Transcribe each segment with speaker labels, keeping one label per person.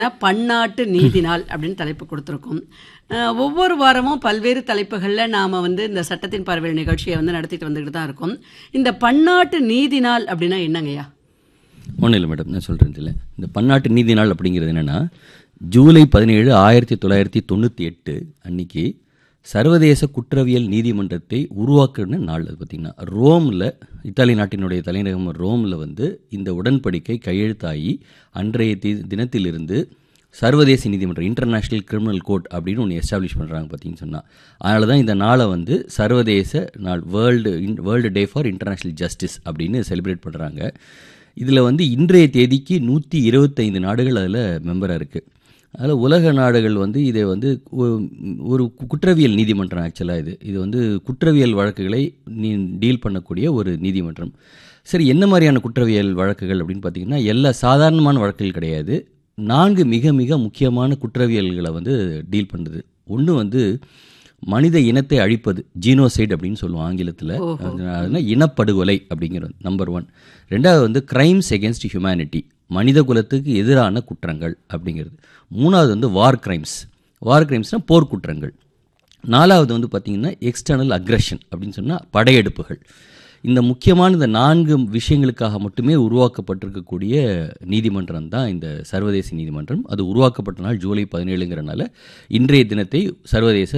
Speaker 1: பன்னாட்டு நீதி நாள் அப்படின்னு தலைப்பு கொடுத்துருக்கோம் அஹ், ஒவ்வொரு வாரமும் பல்வேறு தலைப்புகளில் நாம் வந்து இந்த சட்டத்தின் பார்வையில் நிகழ்ச்சியை வந்து நடத்திட்டு வந்துக்கிட்டு தான் இருக்கோம் இந்த பன்னாட்டு நீதி நாள் அப்படின்னா என்னங்கய்யா
Speaker 2: ஒன்றும் இல்லை மேடம் நான் சொல்கிறேன் இல்லை இந்த பன்னாட்டு நீதி நாள் அப்படிங்கிறது என்னென்னா ஜூலை பதினேழு ஆயிரத்தி தொள்ளாயிரத்தி தொண்ணூற்றி எட்டு அன்னைக்கு சர்வதேச குற்றவியல் நீதிமன்றத்தை உருவாக்குன நாள் அது பார்த்திங்கன்னா ரோமில் இத்தாலி நாட்டினுடைய தலைநகரம் ரோமில் வந்து இந்த உடன்படிக்கை கையெழுத்தாகி அன்றைய தி தினத்திலிருந்து சர்வதேச நீதிமன்றம் இன்டர்நேஷ்னல் கிரிமினல் கோர்ட் அப்படின்னு ஒன்று எஸ்டாப்ளிஷ் பண்ணுறாங்க பார்த்தீங்கன்னு சொன்னால் அதனால தான் இந்த நாளை வந்து சர்வதேச நாள் world world day for international justice அப்படின்னு செலிப்ரேட் பண்ணுறாங்க இதில் வந்து இன்றைய தேதிக்கு நூற்றி இருபத்தைந்து நாடுகள் அதில் மெம்பராக இருக்குது அதில் உலக நாடுகள் வந்து இதை வந்து ஒ- ஒரு கு- குற்றவியல் நீதிமன்றம் ஆக்சுவலாக இது இது வந்து குற்றவியல் வழக்குகளை நீ டீல் பண்ணக்கூடிய ஒரு நீதிமன்றம் சரி என்ன மாதிரியான குற்றவியல் வழக்குகள் அப்படின்னு பார்த்தீங்கன்னா எல்லா சாதாரணமான வழக்குகள் கிடையாது நான்கு மிக மிக முக்கியமான குற்றவியல்களை வந்து டீல் பண்ணுது ஒன்று வந்து மனித இனத்தை அழிப்பது ஜீனோசைட் அப்படின்னு சொல்லுவோம் ஆங்கிலத்தில் அதனால் இனப்படுகொலை அப்படிங்கிறது நம்பர் ஒன் ரெண்டாவது வந்து கிரைம்ஸ் எகென்ஸ்ட் ஹியூமனிட்டி மனித குலத்துக்கு எதிரான குற்றங்கள் அப்படிங்கிறது மூணாவது வந்து வார் கிரைம்ஸ் வார் கிரைம்ஸ்னால் போர் குற்றங்கள் நாலாவது வந்து பார்த்திங்கன்னா எக்ஸ்டர்னல் அக்ரஷன் அப்படின்னு சொன்னால் படையெடுப்புகள் இந்த முக்கியமான இந்த நான்கு விஷயங்களுக்காக மட்டுமே உருவாக்கப்பட்டிருக்கக்கூடிய நீதிமன்றம் தான் இந்த சர்வதேச நீதிமன்றம் அது உருவாக்கப்பட்ட நாள் ஜூலை பதினேழுங்கிறனால இன்றைய தினத்தை சர்வதேச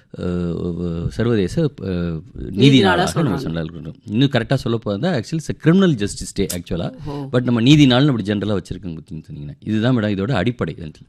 Speaker 2: அஹ், சர்வதேச அஹ், நீதி நாளாக நம்ம சொன்னாலும் இன்னும் கரெக்டாக சொல்ல போகிறதா ஆக்சுவலி கிரிமினல் ஜஸ்டிஸ் டே ஆக்சுவலாக பட் நம்ம நீதி நாள்னு அப்படி ஜென்ரலாக வச்சுருக்கோங்க பார்த்தீங்கன்னு சொன்னீங்கன்னா இதுதான் மேடம் இதோட அடிப்படை actually.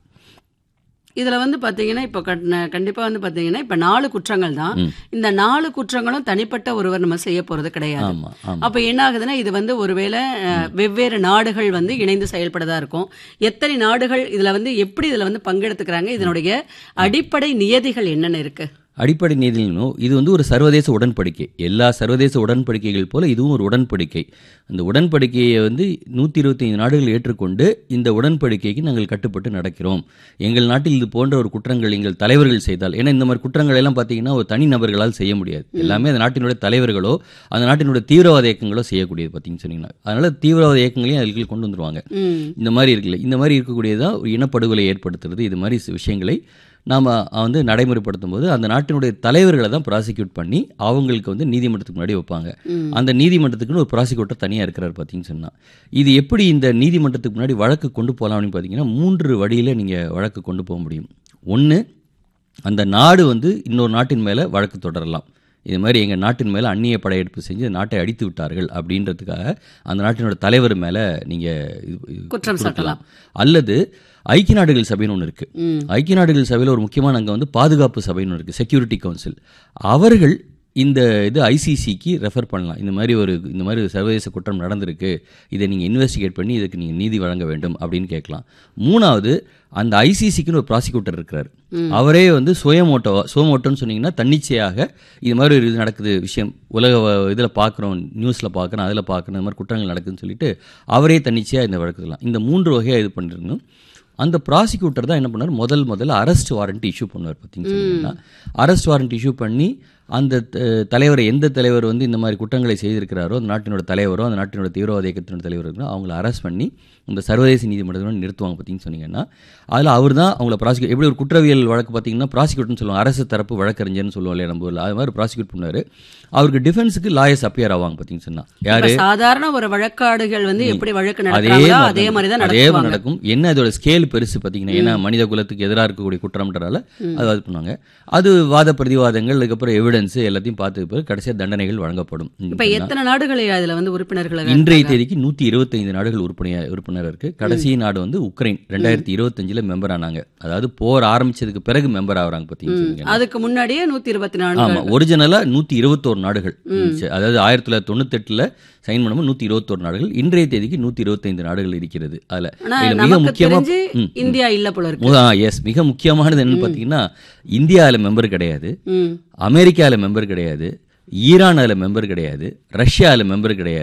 Speaker 1: இதில் வந்து பார்த்தீங்கன்னா இப்போ கண்டிப்பாக வந்து பார்த்தீங்கன்னா இப்போ நாலு குற்றங்கள் தான் இந்த நாலு குற்றங்களும் தனிப்பட்ட ஒருவர் நம்ம செய்ய போகிறது கிடையாது
Speaker 2: ஆமா ஆமா
Speaker 1: அப்போ என்ன ஆகுதுன்னா இது வந்து ஒருவேளை அஹ், வெவ்வேறு நாடுகள் வந்து இணைந்து செயல்படதா இருக்கும் எத்தனை நாடுகள் இதில் வந்து எப்படி இதில் வந்து பங்கெடுத்துக்கிறாங்க இதனுடைய அடிப்படை நியதிகள் என்னென்ன இருக்கு
Speaker 2: அடிப்படை நீதினும் இது வந்து ஒரு சர்வதேச உடன்படிக்கை எல்லா சர்வதேச உடன்படிக்கைகள் போல இதுவும் ஒரு உடன்படிக்கை அந்த உடன்படிக்கையை வந்து நூற்றி இருபத்தைந்து நாடுகள் ஏற்றுக்கொண்டு இந்த உடன்படிக்கைக்கு நாங்கள் கட்டுப்பட்டு நடக்கிறோம் எங்கள் நாட்டில் இது போன்ற ஒரு குற்றங்கள் எங்கள் தலைவர்கள் செய்தால் ஏன்னா இந்த மாதிரி குற்றங்கள் எல்லாம் பார்த்தீங்கன்னா ஒரு தனி நபர்களால் செய்ய முடியாது எல்லாமே அந்த நாட்டினுடைய தலைவர்களோ அந்த நாட்டினுடைய தீவிரவாத இயக்கங்களோ செய்யக்கூடியது பார்த்தீங்கன்னு சொன்னீங்கன்னா அதனால தீவிரவாத இயக்கங்களையும் அதுக்கு கொண்டு வந்துருவாங்க
Speaker 1: ம்
Speaker 2: இந்த மாதிரி இருக்குல்ல இந்த மாதிரி இருக்கக்கூடியதான் ஒரு இனப்படுகொலை ஏற்படுத்துறது இது மாதிரி சி- விஷயங்களை நாம் வந்து நடைமுறைப்படுத்தும் போது அந்த நாட்டினுடைய தலைவர்களை தான் ப்ராசிக்யூட் பண்ணி அவங்களுக்கு வந்து நீதிமன்றத்துக்கு முன்னாடி வைப்பாங்க அந்த நீதிமன்றத்துக்குன்னு ஒரு ப்ராசிக்யூட்டர் தனியாக இருக்கிறார் பார்த்தீங்கன்னு சொன்னால் இது எப்படி இந்த நீதிமன்றத்துக்கு முன்னாடி வழக்கு கொண்டு போகலாம் அப்படின்னு பார்த்தீங்கன்னா மூன்று வழியில் நீங்கள் வழக்கு கொண்டு போக முடியும் ஒன்று அந்த நாடு வந்து இன்னொரு நாட்டின் மேலே வழக்கு தொடரலாம் இது மாதிரி எங்கள் நாட்டின் மேலே அந்நிய படையெடுப்பு செஞ்சு நாட்டை அடித்து விட்டார்கள் அப்படின்றதுக்காக அந்த நாட்டினோட தலைவர் மேலே நீங்கள்
Speaker 1: குற்றம் சாட்டலாம்
Speaker 2: அல்லது ஐக்கிய நாடுகள் சபைன்னு ஒன்று இருக்குது ஐக்கிய நாடுகள் சபையில் ஒரு முக்கியமான அங்கே வந்து பாதுகாப்பு சபைன்னு ஒன்று இருக்குது செக்யூரிட்டி கவுன்சில் அவர்கள் இந்த இது ஐசிசிக்கு ரெஃபர் பண்ணலாம் இந்த மாதிரி ஒரு இந்த மாதிரி ஒரு சர்வதேச குற்றம் நடந்திருக்கு இதை நீங்கள் இன்வெஸ்டிகேட் பண்ணி இதுக்கு நீங்கள் நீதி வழங்க வேண்டும் அப்படின்னு கேட்கலாம் மூணாவது அந்த ஐசிசிக்குன்னு ஒரு ப்ராசிக்யூட்டர் இருக்கிறார் அவரே வந்து சுயமோட்டோ சுயமோட்டோன்னு சொன்னீங்கன்னா தன்னிச்சையாக இது மாதிரி ஒரு இது நடக்குது விஷயம் உலக இதில் பார்க்குறோம் நியூஸில் பார்க்குறோம் அதில் பார்க்குறோம் இந்த மாதிரி குற்றங்கள் நடக்குதுன்னு சொல்லிட்டு அவரே தன்னிச்சையாக இந்த வழக்குலாம் இந்த மூன்று வகையாக இது பண்ணிருக்கணும் அந்த ப்ராசிக்யூட்டர் தான் என்ன பண்ணார் முதல் முதல்ல அரெஸ்ட் வாரண்ட் இஷ்யூ பண்ணுவார் பார்த்தீங்கன்னு சொன்னீங்கன்னா அரெஸ்ட் வாரண்ட் இஷ்யூ பண்ணி அந்த த- தலைவரை எந்த தலைவர் வந்து இந்த மாதிரி குற்றங்களை செய்திருக்கிறாரோ அந்த நாட்டினோட தலைவரோ அந்த நாட்டினோட தீவிரவாத இயக்கத்தினோட தலைவர் இருக்கிறோ அவங்கள அரெஸ்ட் பண்ணி இந்த சர்வதேச நீதிமன்றத்தில் நிறுத்துவாங்க பார்த்தீங்கன்னு சொன்னீங்கன்னா அதில் அவர் தான் அவங்கள ப்ராசிக்யூட் எப்படி ஒரு குற்றவியல் வழக்கு பார்த்தீங்கன்னா ப்ராசிக்யூட்னு சொல்லுவாங்க அரசு தரப்பு வழக்கறிஞர்னு சொல்லுவோம் இல்லையா நம்ம ஊரில் அது மாதிரி ப்ராசிக்யூட் பண்ணார் அவருக்கு டிஃபென்ஸுக்கு லாயர்ஸ் அப்பியர் ஆவாங்க பார்த்தீங்கன்னு சொன்னா யார்
Speaker 1: இப்ப சாதாரண ஒரு வழக்காடுகள் வந்து எப்படி வழக்கு
Speaker 2: அதே
Speaker 1: நடத்துறாங்களோ
Speaker 2: மாதிரி
Speaker 1: அதே மாதிரி தான்
Speaker 2: அதே மாதிரி
Speaker 1: நடத்துவாங்க
Speaker 2: நடக்கும் என்ன அதோட ஸ்கேல் பெருசு பார்த்தீங்கன்னா ஏன்னா மனித குலத்துக்கு எதிராக இருக்கக்கூடிய குற்றம்ன்றதால அது இது பண்ணுவாங்க அது வாத பிரதிவாதங்கள் அதுக்கப்புறம் எவிடன்ஸ் எல்லாத்தையும் பார்த்து பிறகு கடைசியாக தண்டனைகள் வழங்கப்படும்
Speaker 1: இப்ப எத்தனை நாடுகள் அதுல வந்து உறுப்பினர்கள்
Speaker 2: இன்றைய தேதிக்கு நூற்றி இருபத்தைந்து நாடுகள் உறுப்பினர் உறுப்பினர் இருக்கு கடைசி நாடு வந்து உக்ரைன் ரெண்டாயிரத்தி இருபத்தஞ்சில் மெம்பர் ஆனாங்க அதாவது போர் ஆரம்பிச்சதுக்கு பிறகு மெம்பர் ஆகுறாங்க பார்த்தீங்கன்னா
Speaker 1: அதுக்கு முன்னாடியே நூத்தி இருபத்தி நாலு
Speaker 2: ஆமா ஒரிஜினலா நூத்தி இருபத்தோரு நாடுகள் இருந்துச்சு. அதாவது ஆயிரத்தி தொள்ளாயிரத்தி தொண்ணூத்தெட்டுல சைன் பண்ணும்போது நூத்தி இருபத்தோரு நாடுகள் இன்றைய தேதிக்கு நூத்தி இருபத்தைந்து நாடுகள் இருக்கிறது அதுல
Speaker 1: ஆனா
Speaker 2: இதுல மிக
Speaker 1: நமக்கு
Speaker 2: முக்கியமா
Speaker 1: தெரிஞ்சு
Speaker 2: ம்,
Speaker 1: இந்தியா இல்ல போல இருக்கு
Speaker 2: எஸ் மிக முக்கியமானது என்னன்னு பாத்தீங்கன்னா இந்தியால மெம்பர் கிடையாது
Speaker 1: ம்
Speaker 2: அமெரிக்கால மெம்பர் கிடையாது ஈரான் அதில் மெம்பர் கிடையாது ரஷ்யாவில் மெம்பர் கிடையாது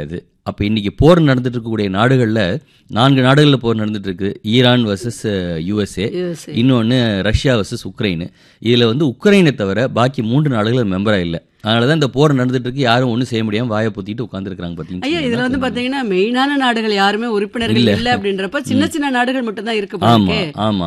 Speaker 2: அப்போ இன்னைக்கு போர் நடந்துட்டு இருக்கக்கூடிய நாடுகளில் நான்கு நாடுகளில் போர் நடந்துட்டு இருக்கு ஈரான் வர்சஸ் யூஎஸ்ஏ
Speaker 1: USA.
Speaker 2: இன்னொன்று ரஷ்யா வர்சஸ் உக்ரைனு இதில் வந்து உக்ரைனை தவிர பாக்கி மூன்று நாடுகள் மெம்பராக இல்லை அதனால தான் இந்த போர் நடந்துட்டு இருக்கு யாரும் ஒன்றும் செய்ய முடியாமல் வாயை பொத்திட்டு உட்காந்துருக்காங்க
Speaker 1: ஐயா இதுல வந்து
Speaker 2: பார்த்தீங்கன்னா
Speaker 1: பாத்தீங்கன்னா மெயினான நாடுகள் யாருமே உறுப்பினர்கள் இல்ல அப்படின்றப்ப சின்ன சின்ன நாடுகள் மட்டும் தான் இருக்கு
Speaker 2: ஆமா
Speaker 1: போலயே.
Speaker 2: ஆமா